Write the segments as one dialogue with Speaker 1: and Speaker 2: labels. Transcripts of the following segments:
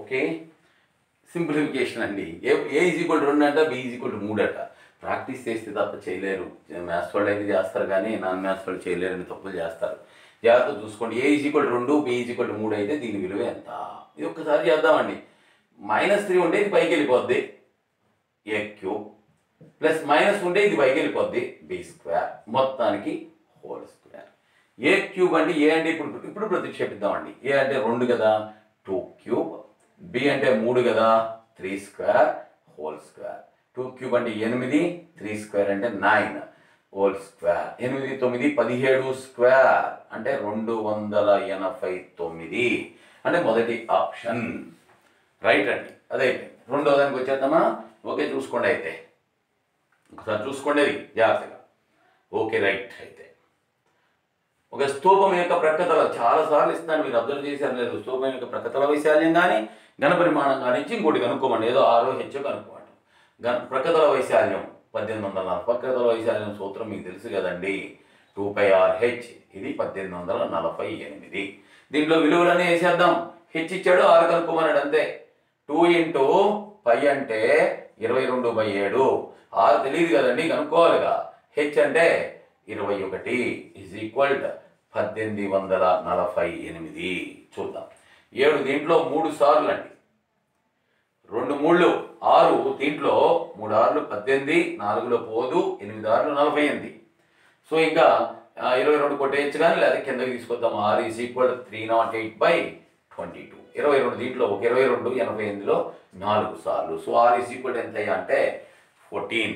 Speaker 1: okay simplification అండి ఏ ఏ is equal రెండు అంట బి ఈజ్ ఈక్వల్ మూడు అంట ప్రాక్టీస్ చేస్తే తప్ప చేయలేరు మ్యాథ్స్ వాళ్ళు అయితే చేస్తారు కానీ నాన్ మ్యాథ్స్ వాళ్ళు చేయలేరని తప్పులు చేస్తారు జాగ్రత్త చూసుకోండి ఏ ఈజ్ ఈక్వల్ రెండు బి ఈజ్ ఈక్వల్ మూడు అయితే దీని విలువ ఎంత ఇది ఒక్కసారి చేద్దామండి మైనస్ త్రీ ఉంటే ఇది పైకి వెళ్ళిపోద్ది ఏ క్యూబ్ ప్లస్ మైనస్ ఉంటే ఇది పైకి వెళ్ళిపోద్ది బి స్క్వేర్ మొత్తానికి హోల్ స్క్వేర్ ఏ క్యూబ్ అంటే ఏ అంటే ఇప్పుడు ఇప్పుడు ప్రతిక్షేపిద్దామండి ఏ అంటే రెండు కదా టూ క్యూబ్ బి అంటే మూడు కదా three square whole square two cube అంటే ఎనిమిది త్రీ స్క్వేర్ అంటే నైన్ హోల్ స్క్వేర్ ఎనిమిది తొమ్మిది పదిహేడు స్క్వేర్ అంటే రెండు వందల ఎనభై తొమ్మిది అంటే మొదటి ఆప్షన్ రైట్ అండి అదే రెండో దానికి వచ్చేద్దామా ఓకే చూసుకోండి అయితే ఒకసారి చూసుకోండి అది జాగ్రత్తగా ఓకే రైట్ అయితే ఒక స్తూపం యొక్క ప్రక్కతల చాలా సార్లు ఇస్తున్నాను మీరు అబ్జర్వ్ చేశారు లేదు స్తూపం యొక్క ప్రక్కతల వైశాల్యం కానీ ఘన పరిమాణం కానీ ఇచ్చి ఇంకోటి కనుక్కోమండి ఏదో ఆరో హెచ్చో కనుక్కోమండి ఘన ప్రక్కతల వైశాల్యం పద్దెనిమిది వందల నలభై ప్రక్కతల వైశాల్యం సూత్రం మీకు తెలుసు కదండి టూ పై ఆర్ హెచ్ ఇది పద్దెనిమిది వందల నలభై ఎనిమిది దీంట్లో విలువలన్నీ వేసేద్దాం హెచ్ ఇచ్చాడు ఆరు కనుక్కోమన్నాడు అంతే టూ ఇంటూ పై అంటే ఇరవై రెండు బై ఏడు ఆరు తెలియదు కదండి కనుక్కోవాలిగా హెచ్ అంటే ఇరవై ఒకటి ఈజ్ ఈక్వల్ పద్దెనిమిది వందల నలభై ఎనిమిది చూద్దాం ఏడు దీంట్లో మూడు సార్లు అండి రెండు మూళ్ళు ఆరు దీంట్లో మూడు ఆరులు పద్దెనిమిది నాలుగులో పోదు ఎనిమిది ఆరులు నలభై ఎనిమిది సో ఇంకా ఆ, ఇరవై రెండు కొట్టేయచ్చు కానీ లేదా కిందకి తీసుకొద్దాం R is equal three not eight by twenty two ఇరవై రెండు దీంట్లో ఒక ఇరవై రెండు ఎనభై ఎనిమిదిలో నాలుగు సార్లు సో ఆర్ ఈజ్ ఈక్వల్ ఎంత అయ్యా అంటే ఫోర్టీన్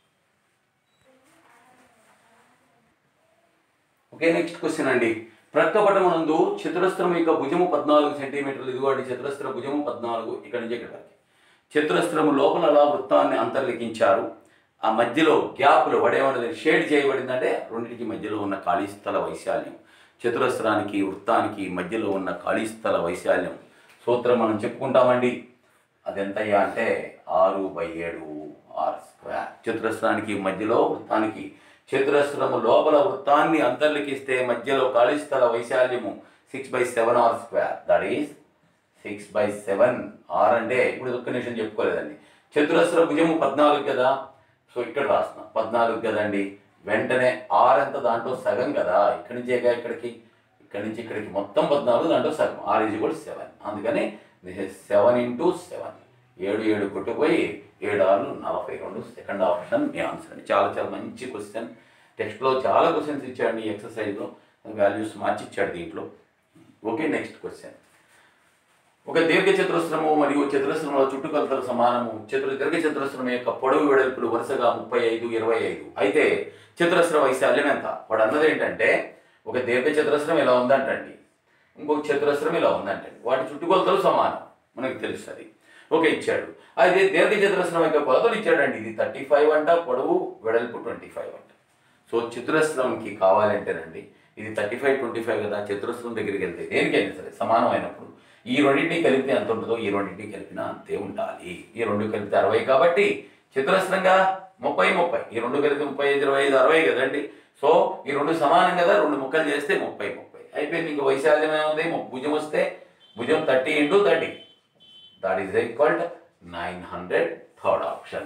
Speaker 1: ఓకే నెక్స్ట్ క్వశ్చన్ అండి ప్రక్కపటమునందు చతురస్రం యొక్క భుజము పద్నాలుగు సెంటీమీటర్లు ఇదిగోండి చతురస్ర భుజము పద్నాలుగు ఇక్కడి నుంచి ఇక్కడ వరకు చతురస్రము లోపల అలా వృత్తాన్ని అంతర్లిఖించారు ఆ మధ్యలో గ్యాప్లు వడేమన్నది షేడ్ చేయబడిందంటే రెండింటికి మధ్యలో ఉన్న ఖాళీ స్థల వైశాల్యం చతురస్రానికి వృత్తానికి మధ్యలో ఉన్న ఖాళీ స్థల వైశాల్యం సూత్రం మనం చెప్పుకుంటామండి అది ఎంతయ్యా అంటే ఆరు బై ఏడు ఆర్ స్క్వేర్ చతురస్రానికి మధ్యలో వృత్తానికి చతురస్రము లోపల వృత్తాన్ని అంతర్లిఖిస్తే మధ్యలో ఖాళీ స్థల వైశాల్యము six by seven R square that is six by seven R అంటే ఇప్పుడు ఒక్క నిమిషం చెప్పుకోలేదండి చతురస్ర భుజము పద్నాలుగు కదా సో ఇక్కడ రాస్తున్నాం పద్నాలుగు కదండి వెంటనే ఆర్ ఎంత దాంట్లో సగం కదా ఇక్కడి నుంచేగా ఇక్కడికి ఇక్కడి నుంచి ఇక్కడికి మొత్తం పద్నాలుగు దాంట్లో సగం ఆర్ ఈజ్ కూడా సెవెన్ అందుకని this is seven into seven ఏడు ఏడు కొట్టుకుపోయి ఏడు ఆరు నలభై రెండు సెకండ్ ఆప్షన్ మీ ఆన్సర్ అండి చాలా చాలా మంచి క్వశ్చన్ టెక్స్ట్లో చాలా క్వశ్చన్స్ ఇచ్చాడు ఈ ఎక్సర్సైజ్లో వాల్యూస్ మార్చి ఇచ్చాడు దీంట్లో ఓకే నెక్స్ట్ క్వశ్చన్ ఒక దీర్ఘ చతురస్రము మరియు చతురస్రముల చుట్టుకొలతలు సమానము చతుర దీర్ఘ చతురస్రం యొక్క పొడవు వెడల్పులు వరుసగా ముప్పై ఐదు ఇరవై ఐదు అయితే చతురస్ర వైశాల్యం ఎంత వాడు అన్నది ఏంటంటే ఒక దీర్ఘ చతురస్రం ఇలా ఉందంటండి ఇంకొక చతురస్రం ఇలా ఉందంటండి వాటి చుట్టుకొలతలు సమానం మనకు తెలుస్తుంది ఓకే ఇచ్చాడు అయితే దీర్ఘ చతురస్రం యొక్క కొలతలు ఇచ్చాడండి ఇది థర్టీ ఫైవ్ అంట పొడవు వెడల్పు ట్వంటీ ఫైవ్ అంట సో చతురస్రంకి కావాలంటేనండి ఇది థర్టీ ఫైవ్ ట్వంటీ ఫైవ్ కదా చతురస్రం దగ్గరికి వెళ్తే దేనికైనా సరే సమానమైనప్పుడు ఈ రెండింటిని కలిపితే ఎంత ఉంటుందో ఈ రెండింటిని కలిపినా అంతే ఉండాలి ఈ రెండు కలిపితే అరవై కాబట్టి చతురస్రంగా ముప్పై ముప్పై ఈ రెండు కలిపితే ముప్పై ఐదు ఇరవై ఐదు అరవై కదండి సో ఈ రెండు సమానం కదా రెండు ముక్కలు చేస్తే ముప్పై ముప్పై అయిపోయింది ఇంక వైశాల్యం ఏముంది భుజం వస్తే భుజం thirty into thirty that is equal nine hundred third option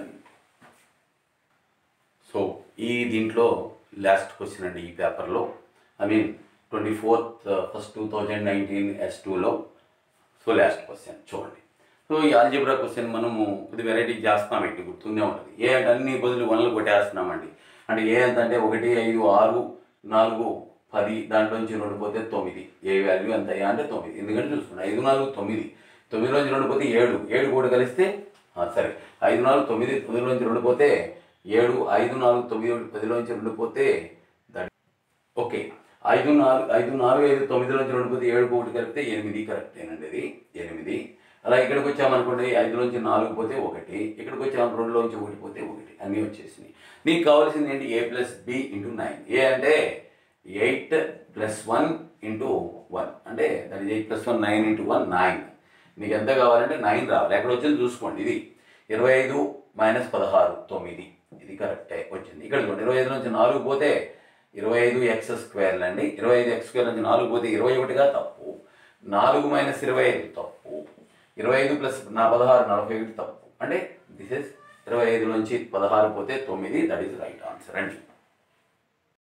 Speaker 1: so ఈ దీంట్లో లాస్ట్ క్వశ్చన్ అండి ఈ పేపర్లో I mean twenty fourth first two thousand nineteen S టూలో సో లాస్ట్ క్వశ్చన్ చూడండి సో ఈ ఆల్జిబ్రా క్వశ్చన్ మనము కొద్ది వెరైటీ చేస్తున్నాం ఏంటి గుర్తుందే ఉంటుంది ఏ అంటే అన్ని బదులు వన్లు కొట్టేస్తున్నామండి అంటే ఏ ఎంత అంటే ఒకటి ఐదు ఆరు నాలుగు పది దాంట్లో నుంచి రెండు పోతే తొమ్మిది ఏ వాల్యూ ఎంత అయ్యా అంటే తొమ్మిది ఎందుకంటే చూసుకోండి ఐదు నాలుగు తొమ్మిది తొమ్మిది నుంచి రెండు పోతే ఏడు ఏడు కూడా కలిస్తే ఆ, సరే ఐదు నాలుగు తొమ్మిది తొమ్మిది నుంచి రెండు పోతే ఏడు ఐదు నాలుగు తొమ్మిది ఒకటి పదిలోంచి రెండు పోతే దట్ ఓకే ఐదు నాలుగు ఐదు నాలుగు ఐదు తొమ్మిదిలోంచి రెండు పోతే ఏడు ఒకటి కలిపితే ఎనిమిది కరెక్టేనండి అది ఎనిమిది అలా ఇక్కడికి వచ్చామనుకోండి ఐదులోంచి నాలుగు పోతే ఒకటి ఇక్కడికి వచ్చాము రెండులోంచి ఒకటి పోతే ఒకటి అన్నీ వచ్చేసినాయి నీకు కావాల్సింది ఏంటి A plus B into nine A అంటే eight plus one into one అంటే that is eight plus one nine into one nine మీకు ఎంత కావాలంటే నైన్ రావాలి ఎక్కడ వచ్చింది చూసుకోండి ఇది ఇరవై ఐదు మైనస్ పదహారు తొమ్మిది ఇది కరెక్టే వచ్చింది ఇక్కడ చూడండి ఇరవై ఐదు నుంచి నాలుగు పోతే ఇరవై ఐదు ఎక్స్ స్క్వేర్లు అండి ఇరవై ఐదు ఎక్స్ స్క్వేర్ నుంచి నాలుగు పోతే ఇరవై ఒకటిగా తప్పు నాలుగు మైనస్ ఇరవై ఐదు తప్పు ఇరవై ఐదు ప్లస్ నా పదహారు నలభై ఒకటి తప్పు అంటే దిస్ ఇస్ ఇరవై ఐదు నుంచి పదహారు పోతే తొమ్మిది దట్ ఈస్ రైట్ ఆన్సర్ అండి